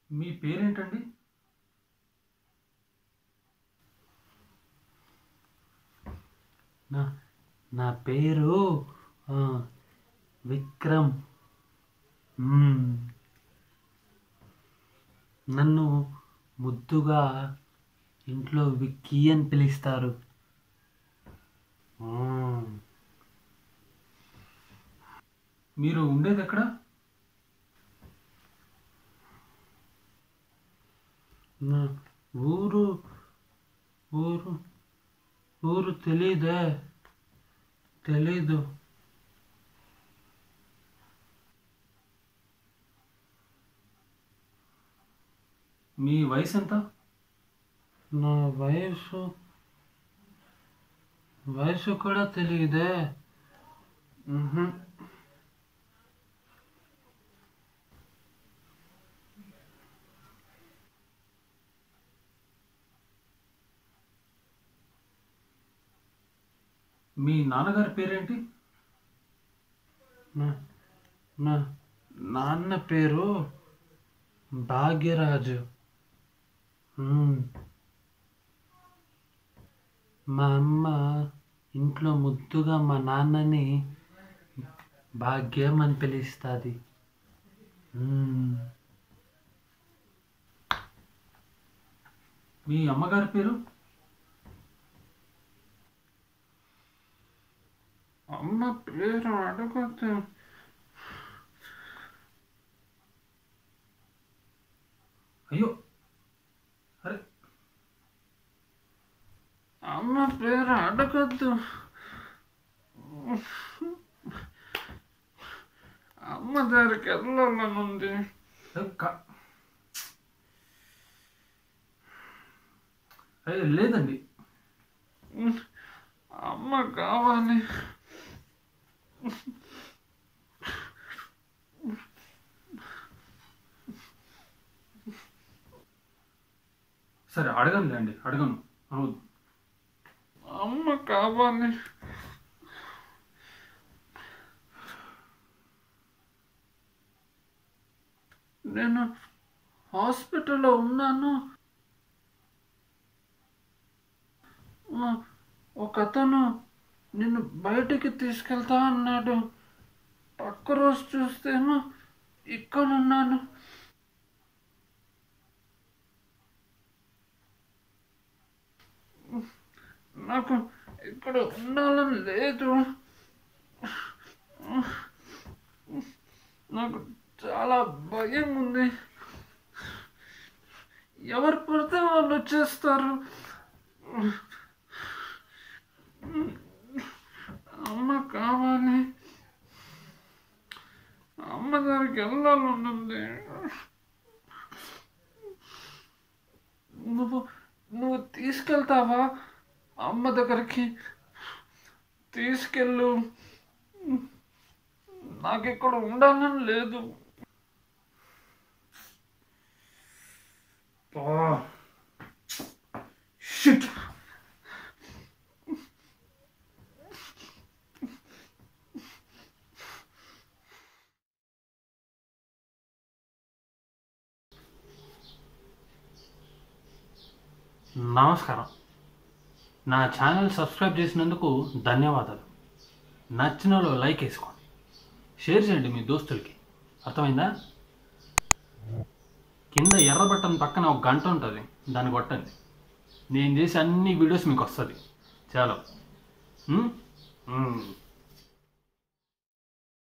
మీ పేరేంటండి నా నా పేరు ఆ, విక్రమ్ మ్మ్. నన్ను ముద్దుగా ఇంట్లో విక్కీ అని పిలుస్తారు మ్మ్. మీరు ఉండేది ఎక్కడ నా ఊరు ఊరు ఊరు తెలీదే తెలీదు మీ వయసు ఎంత నా వయసు వయసు కూడా తెలియదే మ్హూ. మీ నాన్నగారి పేరేంటి నా నా నాన్న పేరు భాగ్యరాజు మ్మ్. మా అమ్మ ఇంట్లో ముద్దుగా మా నాన్నని భాగ్యం అని పిలుస్తుంది మీ అమ్మగారి పేరు అమ్మ పేరు అడగద్దు అయ్యో అరే అమ్మ పేరు అడగద్దు అమ్మ దగ్గరికి వెళ్ళాలనుంది అయ్యో, కా- అయ్యో లేదండి అమ్మ కావాలి సరే అడగనులే అండి అడగను అవును అమ్మ కావాలి నేను హాస్పిటల్లో ఉన్నాను ఆ, ఒక అతను నిన్ను బయటికి తీసుకెళ్తా అన్నాడు పక్క రోజు చూస్తేమో ఇక్కడ ఉన్నాను నాకు ఇక్కడ ఉండాలని లేదు నాకు చాలా భయం ఉంది ఎవరు పడితే వాళ్ళు వచ్చేస్తారు అమ్మ కావాలి అమ్మ దగ్గరికి వెళ్ళాలనుంది నువ్వు నువ్వు తీసుకెళ్తావా అమ్మ దగ్గరికి తీసుకెళ్ళు నాకు ఇక్కడ ఉండాలని లేదు షిట్ నమస్కారం నా ఛానల్ సబ్స్క్రైబ్ చేసినందుకు ధన్యవాదాలు నచ్చిన వాళ్ళు లైక్ వేసుకోండి షేర్ చేయండి మీ దోస్తులకి అర్థమైందా కింద ఎర్ర బటన్ పక్కన ఒక గంట ఉంటుంది దాన్ని కొట్టండి నేను చేసే అన్ని వీడియోస్ మీకు వస్తుంది చాలా ఉమ్? ఉమ్.